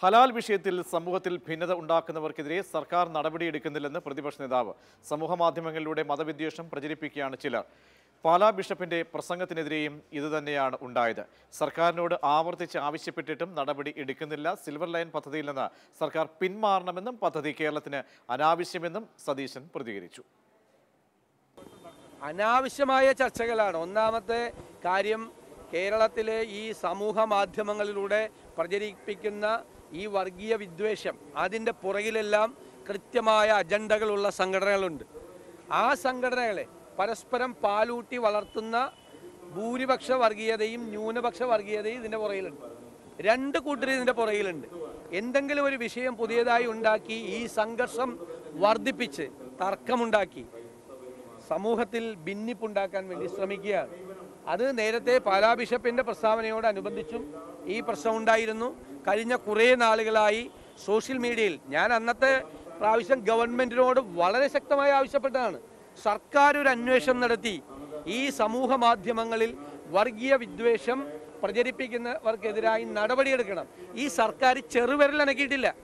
ഹലാൽ വിഷയത്തിൽ സമൂഹത്തിൽ ഭിന്നത ഉണ്ടാക്കുന്നവർക്കെതിരെ സർക്കാർ നടപടിയെടുക്കുന്നില്ലെന്ന് പ്രതിപക്ഷ നേതാവ് സമൂഹ മാധ്യമങ്ങളിലൂടെ മതവിദ്വേഷം പ്രചരിപ്പിക്കുകയാണ് ചിലർ പാലാ ബിഷപ്പിന്റെ പ്രസംഗത്തിനെതിരെയും ഇതുതന്നെയാണ് ഉണ്ടായത് സർക്കാരിനോട് ആവർത്തിച്ച് ആവശ്യപ്പെട്ടിട്ടും നടപടി എടുക്കുന്നില്ല സിൽവർ ലൈൻ പദ്ധതിയിൽ നിന്ന് സർക്കാർ പിന്മാറണമെന്നും പദ്ധതി കേരളത്തിന് അനാവശ്യമെന്നും സതീശൻ പ്രതികരിച്ചു അനാവശ്യമായ ചർച്ചകളാണ് ഒന്നാമത്തെ കാര്യം കേരളത്തിലെ ഈ സമൂഹ മാധ്യമങ്ങളിലൂടെ പ്രചരിപ്പിക്കുന്ന ഈ വർഗീയ വിദ്വേഷം അതിൻ്റെ പുറകിലെല്ലാം കൃത്യമായ അജണ്ടകളുള്ള സംഘടനകളുണ്ട് ആ സംഘടനകളെ പരസ്പരം പാലൂട്ടി വളർത്തുന്ന ഭൂരിപക്ഷ വർഗീയതയും ന്യൂനപക്ഷ വർഗീയതയും ഇതിൻ്റെ പുറകിലുണ്ട് രണ്ട് കൂട്ടരും ഇതിൻ്റെ പുറകിലുണ്ട് എന്തെങ്കിലും ഒരു വിഷയം പുതിയതായി ഉണ്ടാക്കി ഈ സംഘർഷം വർദ്ധിപ്പിച്ച് തർക്കമുണ്ടാക്കി സമൂഹത്തിൽ ഭിന്നിപ്പുണ്ടാക്കാൻ വേണ്ടി ശ്രമിക്കുകയാണ് അത് നേരത്തെ പാലാ ബിഷപ്പിന്റെ പ്രസ്താവനയോടനുബന്ധിച്ചും ഈ പ്രശ്നം ഉണ്ടായിരുന്നു കഴിഞ്ഞ കുറേ നാളുകളായി സോഷ്യൽ മീഡിയയിൽ ഞാൻ അന്നത്തെ പ്രാവശ്യം ഗവൺമെന്റിനോട് വളരെ ശക്തമായി ആവശ്യപ്പെട്ടതാണ് സർക്കാർ ഒരു അന്വേഷണം നടത്തി ഈ സമൂഹ മാധ്യമങ്ങളിൽ വർഗീയ വിദ്വേഷം പ്രചരിപ്പിക്കുന്നവർക്കെതിരായി നടപടിയെടുക്കണം ഈ സർക്കാർ ചെറുവിരൽ അനക്കിയിട്ടില്ല